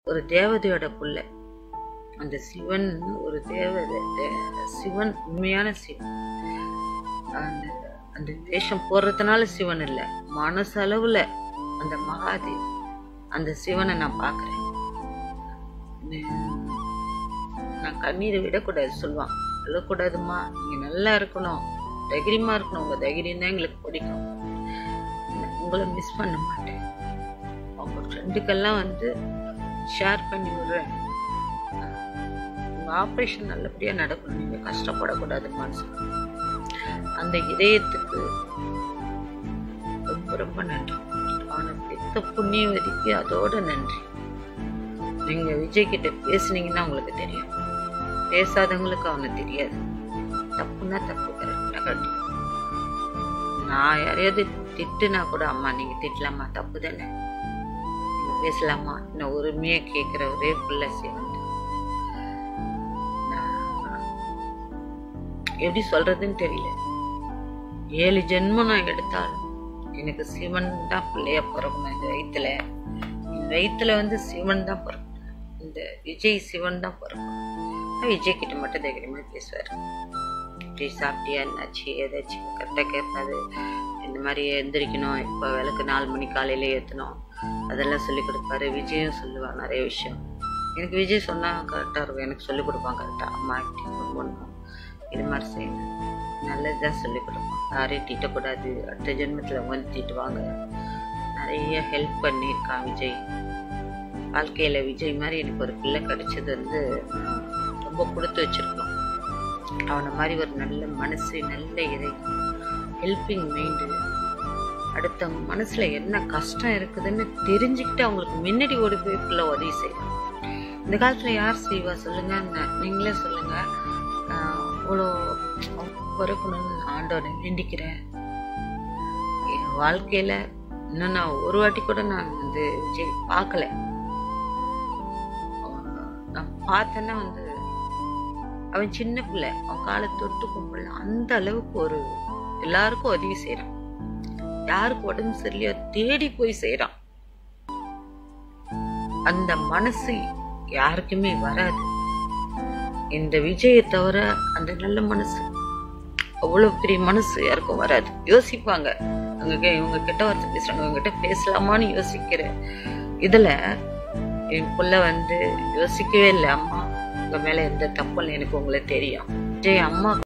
ஒரு தேவதையோட புள்ள அந்த சிவன் ஒரு தேவதை தே- சிவன் உண்மையான சிவன் அந்த அந்த வேஷம் போடுறதுனால சிவன் இல்லை மனசளவுல அந்த மகாதேவ் அந்த சிவனை நான் பார்க்குறேன் நான் கண்ணீரை விடக்கூடாது சொல்லுவான் விடக்கூடாதும்மா நீங்க நல்லா இருக்கணும் தைரியமா இருக்கணும் உங்க தைரியம் தான் எங்களுக்கு பிடிக்கும் உங்களை மிஸ் பண்ண மாட்டேன் அவங்க ஃப்ரெண்டுக்கெல்லாம் வந்து ஷேர் பண்ணி விடுறேன் உங்க ஆப்ரேஷன் நல்லபடியா நடக்கணும் நீங்க கஷ்டப்படக்கூடாதுமான்னு சொன்னாங்க அந்த இதயத்துக்கு ரொம்ப ரொம்ப நன்றி அவனை பெத்த புண்ணியவதிக்கு அதோட நன்றி நீங்க விஜய் கிட்ட பேசுனீங்கன்னா உங்களுக்கு தெரியும் பேசாதவங்களுக்கு அவனை தெரியாது தப்புன்னா தப்பு கரெக்டாக கரெக்ட் நான் யாரையாவது திட்டுனா கூட அம்மா நீங்க திட்டலாமா தப்பு தானே நீங்க பேசலாமா இன்னும் உரிமையா கேட்குற ஒரே பிள்ளை சிவன் நான் எப்படி சொல்றதுன்னு தெரியல ஏழு ஜென்மம் நான் எடுத்தாலும் எனக்கு சிவன் தான் பிள்ளையா பிறக்கணும் இந்த வயித்துல இந்த வயித்துல வந்து சிவன் தான் பிறக்கணும் இந்த விஜய் சிவன் தான் பிறக்கணும் நான் விஜய் கிட்ட மட்டும் தைரியமா பேசுவார் இப்படி சாப்பிட்டியா என்னாச்சு ஏதாச்சும் கரெக்டாக கேட்பாரு இந்த மாதிரி எந்திரிக்கணும் இப்போ விளக்கு நாலு மணி காலையில ஏற்றணும் அதெல்லாம் சொல்லி கொடுப்பாரு விஜயும் சொல்லுவான் நிறைய விஷயம் எனக்கு விஜய் சொன்னால் கரெக்டாக இருக்கும் எனக்கு சொல்லிக் கொடுப்பான் கரெக்டாக அம்மா இப்படி ஒன்று பண்ணணும் இது மாதிரி செய்யணும் நல்லதுதான் சொல்லிக் கொடுப்பான் யாரையும் திட்டக்கூடாது அடுத்த ஜென்மத்தில் வந்து திட்டுவாங்க நிறைய ஹெல்ப் பண்ணியிருக்கான் விஜய் வாழ்க்கையில் விஜய் மாதிரி எனக்கு ஒரு பிள்ளை கிடைச்சது வந்து நான் ரொம்ப கொடுத்து வச்சிருக்கோம் அவனை மாதிரி ஒரு நல்ல மனசு நல்ல இதை ஹெல்பிங் மைண்டு அடுத்தவங்க மனசுல என்ன கஷ்டம் இருக்குதுன்னு தெரிஞ்சுக்கிட்டு அவங்களுக்கு முன்னாடி ஓடி போய் பிள்ளை உதவி செய்யணும் இந்த காலத்துல யார் செய்வா சொல்லுங்க ந- நீங்களே சொல்லுங்க ஆஹ் இவ்வளோ பிறக்கணும்னு ஆண்டவனை வேண்டிக்கிறேன் என் வாழ்க்கையில இன்னும் நான் ஒரு வாட்டி கூட நான் வந்து விஜய் பார்க்கல ஆஹ் நான் பார்த்தேன்னா வந்து அவன் சின்ன பிள்ளை அவன் காலை தொட்டு கும்பிடல அந்த அளவுக்கு ஒரு எல்லாருக்கும் உதவி செய்யறான் யாருக்கு உடம்பு சரியில்லையோ தேடி போய் செய்யறான் அந்த மனசு யாருக்குமே வராது இந்த விஜயை தவிர அந்த நல்ல மனசு அவ்வளவு பெரிய மனசு யாருக்கும் வராது யோசிப்பாங்க அவங்க கே- இவங்க கிட்ட ஒருத்தர் பேசுறாங்க இவங்க கிட்ட பேசலாமான்னு யோசிக்கிற இதுல என் புள்ள வந்து யோசிக்கவே இல்லை அம்மா உங்க மேல எந்த தப்பும் இல்லை எனக்கு உங்களை தெரியும் விஜய் அம்மா